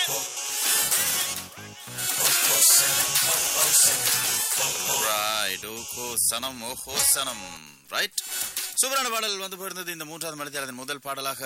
Right ஓஹோ சனம் ஓஹோ சனம் right சூப்பரான பாடல் வந்து போயிருந்தது இந்த மூன்றாவது மணித்தியாளத்தின் முதல் பாடலாக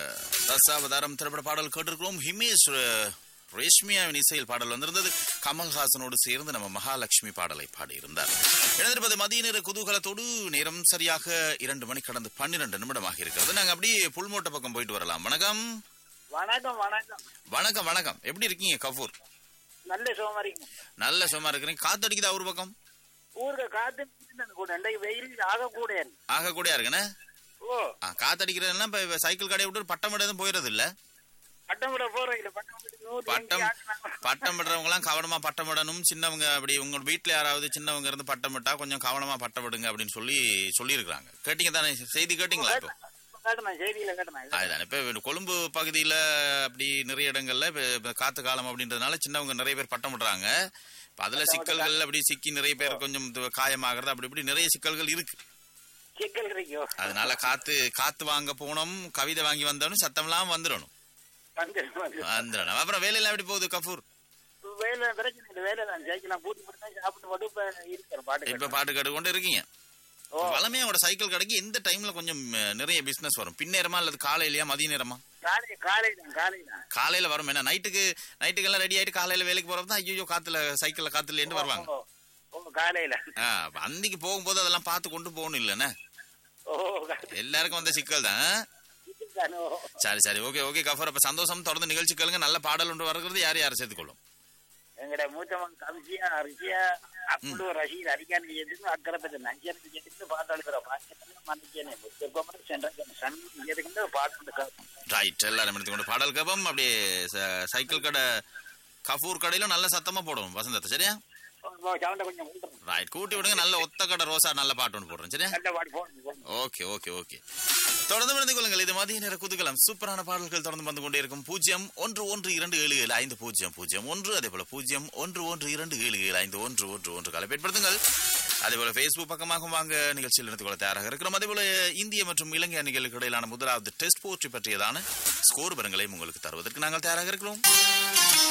தசாவதாரம் திரைப்பட பாடல் கேட்டிருக்கிறோம் ஹிமேஷ் அஹ், ரேஷ்மியாவின் இசையில் பாடல் வந்திருந்தது கமல்ஹாசனோடு சேர்ந்து நம்ம மகாலட்சுமி பாடலை பாடியிருந்தார் இணைந்திருப்பது மதிய நேர குதூகலத்தோடு நேரம் சரியாக இரண்டு மணி கடந்து பன்னிரண்டு நிமிடமாக இருக்கிறது நாங்க அப்படியே புல்மோட்டை பக்கம் போயிட்டு வரலாம் வணக்கம் வணக்கம் வணக்கம் வணக்கம் வணக்கம் எப்படி இருக்கீங்க கபூர் நல்ல சோமாரிங்க நல்ல சும்மா இருக்கிறீங்க காத்தடிக்குதா ஒரு பக்கம் ஊருக்கு காத்து நிக்குதுன்னு கூட இன்றைக்கு வெயில் ஆக கூட ஆக கூடயா இருக்குண்ணே ஓ ஆ, காத்தடிக்கிறதுனா இப்ப சைக்கிள் கடையை விட்டு பட்டம் விடதும் போயிடுறது இல்ல பட்டம் விட போறோம் இல்ல பட்டம் விட நூறு பட்டம் எங்கே ஆக்குனாங்க? பட்டம் விடுறவங்க எல்லாம் கவனமா பட்டம் விடணும் சின்னவங்க அப்படி உங்க வீட்டுல யாராவது சின்னவங்க இருந்து பட்டம் விட்டா கொஞ்சம் கவனமா பட்டம் விடுங்க அப்படின்னு சொல்லி சொல்லியிருக்காங்க கேட்டீங்க தானே செய்தி கேட்டீங்களா இப்போ கேட்டேன் செய்தியில கேட்டேன் அதுதான் இப்ப கொழும்பு பகுதியில அப்படி நிறைய இடங்கள்ல இப்ப இப்ப காத்து காலம் அப்படின்றதுனால சின்னவங்க நிறைய பேர் பட்டம் விடுறாங்க இப்ப அதுல சிக்கல்கள் அப்படி சிக்கி நிறைய பேர் கொஞ்சம் இது காயமாகிறது அப்படி இப்படி நிறைய சிக்கல்கள் இருக்கு சிக்கல் இருக்கோ அதனால காத்து காத்து வாங்க போனோம் கவிதை வாங்கி வந்தோம் சத்தம்லாம் வந்துடணும் வந்து வந்து. வந்துடணும் அப்புறம் வேலையெல்லாம் எப்படி போகுது கபூர் வேலை பிரச்சனை இல்லை வேலை தான் ஜெயிக்கலாம் பூட்டி போட்டு தான் சாப்பிட்டு போட்டு இப்ப இருக்கிற பாட்டு இப்ப பாட்டு கேட்டு கொண்டு இருக்கீங்க ஓ வளமையா உங்களோட சைக்கிள் கடைக்கு எந்த டைம்ல கொஞ்சம் அஹ், நிறைய பிசினஸ் வரும் பின்னேரமா அல்லது காலையிலயா மதிய நேரமா காலை காலை தான் காலை தான் காலையில வரும் என்ன நைட்டுக்கு நைட்டுக்கு எல்லாம் ரெடி ஆயிட்டு காலையில வேலைக்கு போறப்ப தான் ஐயோ காத்துல சைக்கிள்ல காத்துல வருவாங்க ஓ, ஓ காலையில ஆ, அப்ப அன்னைக்கு போகும்போது அதெல்லாம் பார்த்து கொண்டு போகணும் இல்லைண்ணே ஓ எல்லாருக்கும் வந்த சிக்கல் தான் சிக்கல் தானே ஓ சரி சரி ஓகே ஓகே கஃபர் அப்ப சந்தோஷம் தொடர்ந்து நிகழ்ச்சி கேளுங்க நல்ல பாடல் ஒன்று வருகிறது யார் யார் சேர்த்துக்கொள்ளும் எங்கட மூத்தவன் கம்சியா ரிஷியா அப்புடு ரஷீத் அடிக்கான எதுக்கு அக்கறை பத்தி நஞ்சனுக்கு எதுக்கு பாட்டு அழுக்கிற பாட்டு மன்னிக்கனே எப்போ சென்ற சன் எதுக்கு பாட்டு ரைட் எல்லாரும் எடுத்துக்கொண்டு பாடல் கபம் அப்படியே ச- சைக்கிள் கடை கஃபூர் கடையிலும் நல்ல சத்தமா போடணும் வசந்தத்தை சரியா சவுண்ட கொஞ்சம் கூட்டுறோம் ரைட் கூட்டி விடுங்க நல்ல ஒத்த கடை ரோசா நல்ல பாட்டு ஒன்று போடுறேன் சரியா நல்ல பாடி போடணும் ஓகே ஓகே ஓகே தொடர்ந்து மறந்து கொள்ளுங்கள் இது மதிய நேர குதூகலம் சூப்பரான பாடல்கள் தொடர்ந்து வந்து கொண்டே இருக்கும் பூஜ்ஜியம் ஒன்று ஒன்று இரண்டு ஏழு ஏழு ஐந்து பூஜ்ஜியம் பூஜ்ஜியம் ஒன்று அதே போல பூஜ்ஜியம் ஒன்று ஒன்று இரண்டு ஏழு ஏழு ஐந்து ஒன்று ஒன்று ஒன்று காலை பயன்படுத்துங்கள் அதே போல ஃபேஸ்புக் பக்கமாகவும் வாங்க நிகழ்ச்சியில் இணைந்து கொள்ள தயாராக இருக்கிறோம் அதே போல இந்திய மற்றும் இலங்கை அணிகளுக்கு இடையிலான முதலாவது டெஸ்ட் போட்டி பற்றியதான ஸ்கோர் பரங்களையும் உங்களுக்கு தருவதற்கு நாங்கள் தயாராக இருக்கிறோம்